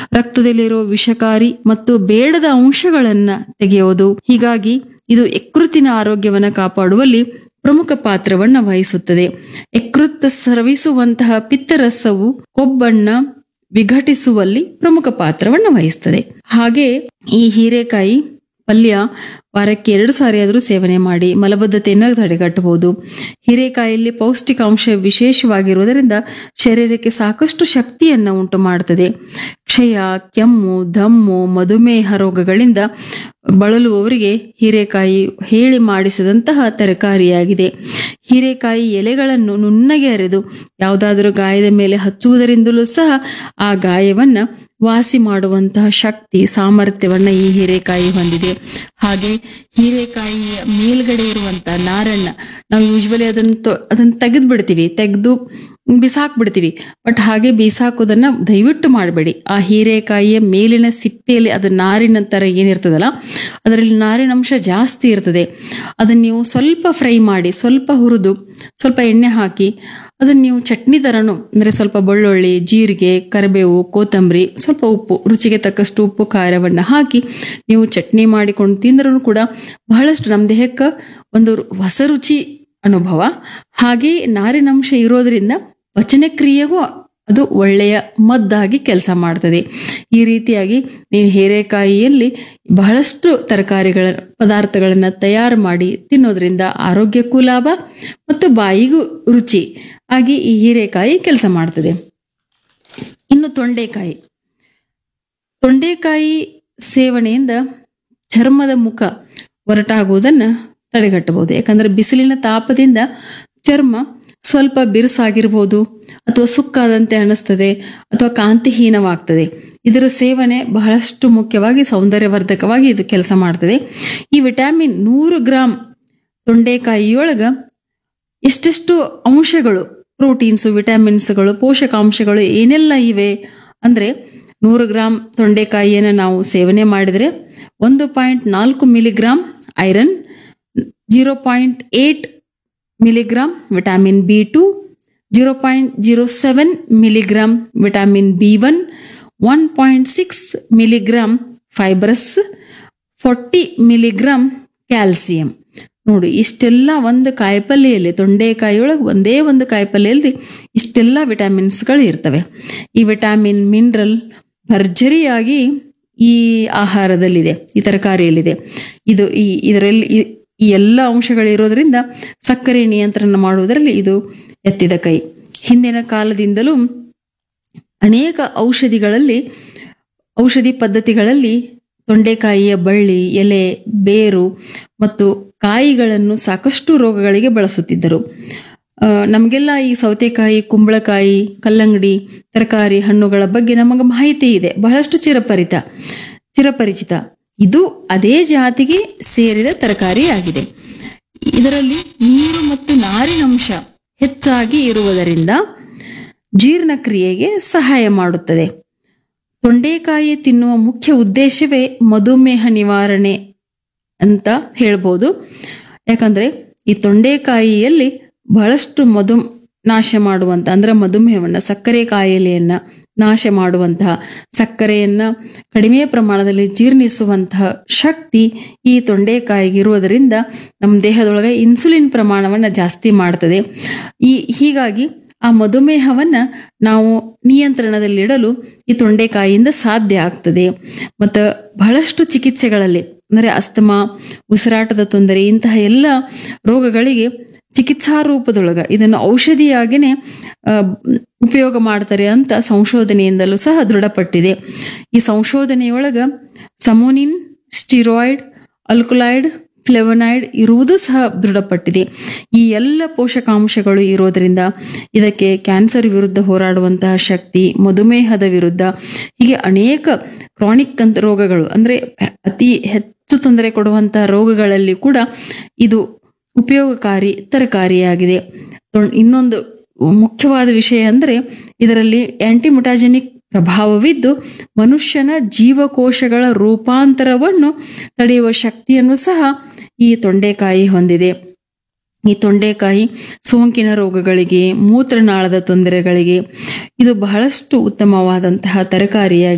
ರಕ್ತದಲ್ಲಿರೋ ವಿಷಕಾರಿ ಮತ್ತು ಬೇಡದ ಅಂಶಗಳನ್ನ ತೆಗೆಯೋದು ಹೀಗಾಗಿ ಇದು ಯಕೃತ್ತಿನ ಆರೋಗ್ಯವನ್ನ ಕಾಪಾಡುವಲ್ಲಿ ಪ್ರಮುಖ ಪಾತ್ರವನ್ನ ವಹಿಸುತ್ತದೆ ಯಕೃತ್ ಸ್ರವಿಸುವಂತಹ ಪಿತ್ತರಸವು ಕೊಬ್ಬನ್ನ ವಿಘಟಿಸುವಲ್ಲಿ ಪ್ರಮುಖ ಪಾತ್ರವನ್ನು ವಹಿಸ್ತದೆ ಹಾಗೆ ಈ ಹೀರೆಕಾಯಿ ಪಲ್ಯ ವಾರಕ್ಕೆ ಎರಡು ಸಾರಿ ಆದರೂ ಸೇವನೆ ಮಾಡಿ ಮಲಬದ್ಧತೆಯನ್ನು ತಡೆಗಟ್ಟಬಹುದು ಹೀರೆಕಾಯಿಯಲ್ಲಿ ಪೌಷ್ಟಿಕಾಂಶ ವಿಶೇಷವಾಗಿರುವುದರಿಂದ ಶರೀರಕ್ಕೆ ಸಾಕಷ್ಟು ಶಕ್ತಿಯನ್ನು ಉಂಟು ಮಾಡುತ್ತದೆ ಕ್ಷಯ ಕೆಮ್ಮು ದಮ್ಮು ಮಧುಮೇಹ ರೋಗಗಳಿಂದ ಬಳಲುವವರಿಗೆ ಹೀರೆಕಾಯಿ ಹೇಳಿ ಮಾಡಿಸಿದಂತಹ ತರಕಾರಿಯಾಗಿದೆ ಹೀರೆಕಾಯಿ ಎಲೆಗಳನ್ನು ನುಣ್ಣಗೆ ಅರೆದು ಯಾವುದಾದರೂ ಗಾಯದ ಮೇಲೆ ಹಚ್ಚುವುದರಿಂದಲೂ ಸಹ ಆ ಗಾಯವನ್ನ ವಾಸಿ ಮಾಡುವಂತಹ ಶಕ್ತಿ ಸಾಮರ್ಥ್ಯವನ್ನ ಈ ಹೀರೆಕಾಯಿ ಹೊಂದಿದೆ ಹಾಗೆ ಹೀರೆಕಾಯಿಯ ಮೇಲ್ಗಡೆ ಇರುವಂತಹ ನಾರನ್ನ ನಾವು ಯೂಶ್ವಲಿ ಅದನ್ನ ತೊ- ಅದನ್ನ ತೆಗೆದು ಬಿಡ್ತೀವಿ ತೆಗೆದು ಬಿಸಾಕ್ಬಿಡ್ತೀವಿ ಬಟ್ ಹಾಗೆ ಬಿಸಾಕೋದನ್ನ ದಯವಿಟ್ಟು ಮಾಡಬೇಡಿ ಆ ಹೀರೆಕಾಯಿಯ ಮೇಲಿನ ಸಿಪ್ಪೆಯಲ್ಲಿ ಅದು ನಾರಿನ ತರ ಏನಿರ್ತದಲ್ಲ ಅದರಲ್ಲಿ ನಾರಿನ ಅಂಶ ಜಾಸ್ತಿ ಇರ್ತದೆ ಅದನ್ನ ನೀವು ಸ್ವಲ್ಪ ಫ್ರೈ ಮಾಡಿ ಸ್ವಲ್ಪ ಹುರಿದು ಸ್ವಲ್ಪ ಎಣ್ಣೆ ಹಾಕಿ ಅದನ್ನ ನೀವು ಚಟ್ನಿ ತರನು ಅಂದ್ರೆ ಸ್ವಲ್ಪ ಬೆಳ್ಳುಳ್ಳಿ ಜೀರಿಗೆ ಕರಿಬೇವು ಕೊತ್ತಂಬರಿ ಸ್ವಲ್ಪ ಉಪ್ಪು ರುಚಿಗೆ ತಕ್ಕಷ್ಟು ಉಪ್ಪು ಖಾರವನ್ನು ಹಾಕಿ ನೀವು ಚಟ್ನಿ ಮಾಡಿಕೊಂಡು ತಿಂದ್ರೂ ಕೂಡ ಬಹಳಷ್ಟು ನಮ್ಮ ದೇಹಕ್ಕೆ ಒಂದು ಹೊಸ ರುಚಿ ಅನುಭವ ಹಾಗೆ ನಾರಿನಂಶ ಇರೋದ್ರಿಂದ ಪಚನ ಕ್ರಿಯೆಗೂ ಅದು ಒಳ್ಳೆಯ ಮದ್ದಾಗಿ ಕೆಲಸ ಮಾಡ್ತದೆ ಈ ರೀತಿಯಾಗಿ ನೀವು ಹೀರೆಕಾಯಿಯಲ್ಲಿ ಬಹಳಷ್ಟು ತರಕಾರಿಗಳ ಪದಾರ್ಥಗಳನ್ನು ತಯಾರು ಮಾಡಿ ತಿನ್ನೋದ್ರಿಂದ ಆರೋಗ್ಯಕ್ಕೂ ಲಾಭ ಮತ್ತು ಬಾಯಿಗೂ ರುಚಿ ಆಗಿ ಈ ಹೀರೆಕಾಯಿ ಕೆಲಸ ಮಾಡ್ತದೆ ಇನ್ನು ತೊಂಡೆಕಾಯಿ ತೊಂಡೆಕಾಯಿ ಸೇವನೆಯಿಂದ ಚರ್ಮದ ಮುಖ ಒರಟಾಗುವುದನ್ನು ತಡೆಗಟ್ಟಬಹುದು ಯಾಕಂದ್ರೆ ಬಿಸಿಲಿನ ತಾಪದಿಂದ ಚರ್ಮ ಸ್ವಲ್ಪ ಬಿರುಸಾಗಿರ್ಬೋದು ಅಥವಾ ಸುಕ್ಕಾದಂತೆ ಅನಿಸ್ತದೆ ಅಥವಾ ಕಾಂತಿಹೀನವಾಗ್ತದೆ ಇದರ ಸೇವನೆ ಬಹಳಷ್ಟು ಮುಖ್ಯವಾಗಿ ಸೌಂದರ್ಯವರ್ಧಕವಾಗಿ ಇದು ಕೆಲಸ ಮಾಡ್ತದೆ ಈ ವಿಟಮಿನ್ ನೂರು ಗ್ರಾಂ ತೊಂಡೆಕಾಯಿಯೊಳಗ ಎಷ್ಟೆಷ್ಟು ಅಂಶಗಳು ಪ್ರೋಟೀನ್ಸು ವಿಟಮಿನ್ಸ್ಗಳು ಪೋಷಕಾಂಶಗಳು ಏನೆಲ್ಲ ಇವೆ ಅಂದ್ರೆ ನೂರು ಗ್ರಾಂ ತೊಂಡೆಕಾಯಿಯನ್ನು ನಾವು ಸೇವನೆ ಮಾಡಿದರೆ ಒಂದು ಪಾಯಿಂಟ್ ನಾಲ್ಕು milligram iron zero point eight milligram vitamin B two zero point zero seven milligram vitamin B one one point six milligram fibrous forty milligram calcium ನೋಡಿ ಇಷ್ಟೆಲ್ಲ ಒಂದು ಕಾಯಿಪಲ್ಲೆಯಲ್ಲಿ ತೊಂಡೆಕಾಯಿಯೊಳಗೆ ಒಂದೇ ಒಂದು ಕಾಯಿಪಲ್ಲೆಯಲ್ಲಿ ಇಷ್ಟೆಲ್ಲ ವಿಟಮಿನ್ಸ್ಗಳು ಇರ್ತವೆ ಈ ವಿಟಮಿನ್ ಮಿನರಲ್ ಭರ್ಜರಿಯಾಗಿ ಈ ಆಹಾರದಲ್ಲಿದೆ ಈ ತರಕಾರಿಯಲ್ಲಿದೆ ಇದು ಈ ಇದರಲ್ಲಿ ಈ- ಈ ಎಲ್ಲ ಅಂಶಗಳಿರೋದ್ರಿಂದ ಸಕ್ಕರೆ ನಿಯಂತ್ರಣ ಮಾಡುವುದರಲ್ಲಿ ಇದು ಎತ್ತಿದ ಕೈ ಹಿಂದಿನ ಕಾಲದಿಂದಲೂ ಅನೇಕ ಔಷಧಿಗಳಲ್ಲಿ ಔಷಧಿ ಪದ್ಧತಿಗಳಲ್ಲಿ ತೊಂಡೆಕಾಯಿಯ ಬಳ್ಳಿ ಎಲೆ ಬೇರು ಮತ್ತು ಕಾಯಿಗಳನ್ನು ಸಾಕಷ್ಟು ರೋಗಗಳಿಗೆ ಬಳಸುತ್ತಿದ್ದರು ಆ, ನಮಗೆಲ್ಲ ಈ ಸೌತೆಕಾಯಿ ಕುಂಬಳಕಾಯಿ ಕಲ್ಲಂಗಡಿ ತರಕಾರಿ ಹಣ್ಣುಗಳ ಬಗ್ಗೆ ನಮಗೆ ಮಾಹಿತಿ ಇದೆ ಬಹಳಷ್ಟು ಚಿರಪರಿತ ಚಿರಪರಿಚಿತ ಇದು ಅದೇ ಜಾತಿಗೆ ಸೇರಿದ ತರಕಾರಿ ಆಗಿದೆ ಇದರಲ್ಲಿ ನೀರು ಮತ್ತು ನಾರಿನಂಶ ಹೆಚ್ಚಾಗಿ ಇರುವುದರಿಂದ ಜೀರ್ಣಕ್ರಿಯೆಗೆ ಸಹಾಯ ಮಾಡುತ್ತದೆ ತೊಂಡೆಕಾಯಿ ತಿನ್ನುವ ಮುಖ್ಯ ಉದ್ದೇಶವೇ ಮಧುಮೇಹ ನಿವಾರಣೆ ಅಂತ ಹೇಳ್ಬೋದು ಯಾಕಂದ್ರೆ ಈ ತೊಂಡೆಕಾಯಿಯಲ್ಲಿ ಬಹಳಷ್ಟು ಮಧು ನಾಶ ಮಾಡುವಂತ ಅಂದ್ರೆ ಮಧುಮೇಹವನ್ನ ಸಕ್ಕರೆ ಕಾಯಿಲೆಯನ್ನ ನಾಶ ಮಾಡುವಂತಹ ಸಕ್ಕರೆಯನ್ನ ಕಡಿಮೆ ಪ್ರಮಾಣದಲ್ಲಿ ಜೀರ್ಣಿಸುವಂತಹ ಶಕ್ತಿ ಈ ತೊಂಡೆಕಾಯಿಗಿರುವುದರಿಂದ ನಮ್ಮ ದೇಹದೊಳಗೆ ಇನ್ಸುಲಿನ್ ಪ್ರಮಾಣವನ್ನ ಜಾಸ್ತಿ ಮಾಡ್ತದೆ ಈ ಹೀಗಾಗಿ ಆ ಮಧುಮೇಹವನ್ನ ನಾವು ನಿಯಂತ್ರಣದಲ್ಲಿಡಲು ಈ ತೊಂಡೆಕಾಯಿಯಿಂದ ಸಾಧ್ಯ ಆಗ್ತದೆ ಮತ್ತು ಬಹಳಷ್ಟು ಚಿಕಿತ್ಸೆಗಳಲ್ಲಿ ಅಂದರೆ ಅಸ್ತಮಾ ಉಸಿರಾಟದ ತೊಂದರೆ ಇಂತಹ ಎಲ್ಲ ರೋಗಗಳಿಗೆ ಚಿಕಿತ್ಸಾ ರೂಪದೊಳಗ ಇದನ್ನು ಔಷಧಿಯಾಗಿನೇ ಆ, ಉಪಯೋಗ ಮಾಡ್ತಾರೆ ಅಂತ ಸಂಶೋಧನೆಯಿಂದಲೂ ಸಹ ದೃಢಪಟ್ಟಿದೆ ಈ ಸಂಶೋಧನೆಯೊಳಗ ಸಮೋನಿನ್ ಸ್ಟಿರಾಯ್ಡ್ ಅಲ್ಕುಲೈಡ್ ಫ್ಲೆವನೈಡ್ ಇರುವುದು ಸಹ ದೃಢಪಟ್ಟಿದೆ ಈ ಎಲ್ಲ ಪೋಷಕಾಂಶಗಳು ಇರೋದರಿಂದ ಇದಕ್ಕೆ ಕ್ಯಾನ್ಸರ್ ವಿರುದ್ಧ ಹೋರಾಡುವಂತಹ ಶಕ್ತಿ ಮಧುಮೇಹದ ವಿರುದ್ಧ ಹೀಗೆ ಅನೇಕ ಕ್ರಾನಿಕ್ ಅಂತ ರೋಗಗಳು ಅಂದ್ರೆ ಅತಿ ಹೆಚ್ಚು ತೊಂದರೆ ಕೊಡುವಂತಹ ರೋಗಗಳಲ್ಲಿ ಕೂಡ ಇದು ಉಪಯೋಗಕಾರಿ ತರಕಾರಿಯಾಗಿದೆ ತೊಣ್- ಇನ್ನೊಂದು ಮುಖ್ಯವಾದ ವಿಷಯ ಅಂದರೆ ಇದರಲ್ಲಿ ಆಂಟಿಮುಟಾಜೆನಿಕ್ ಪ್ರಭಾವವಿದ್ದು ಮನುಷ್ಯನ ಜೀವಕೋಶಗಳ ರೂಪಾಂತರವನ್ನು ತಡೆಯುವ ಶಕ್ತಿಯನ್ನು ಸಹ ಈ ತೊಂಡೆಕಾಯಿ ಹೊಂದಿದೆ ಈ ತೊಂಡೆಕಾಯಿ ಸೋಂಕಿನ ರೋಗಗಳಿಗೆ ಮೂತ್ರನಾಳದ ತೊಂದರೆಗಳಿಗೆ ಇದು ಬಹಳಷ್ಟು ಉತ್ತಮವಾದಂತಹ ತರಕಾರಿಯಾಗಿ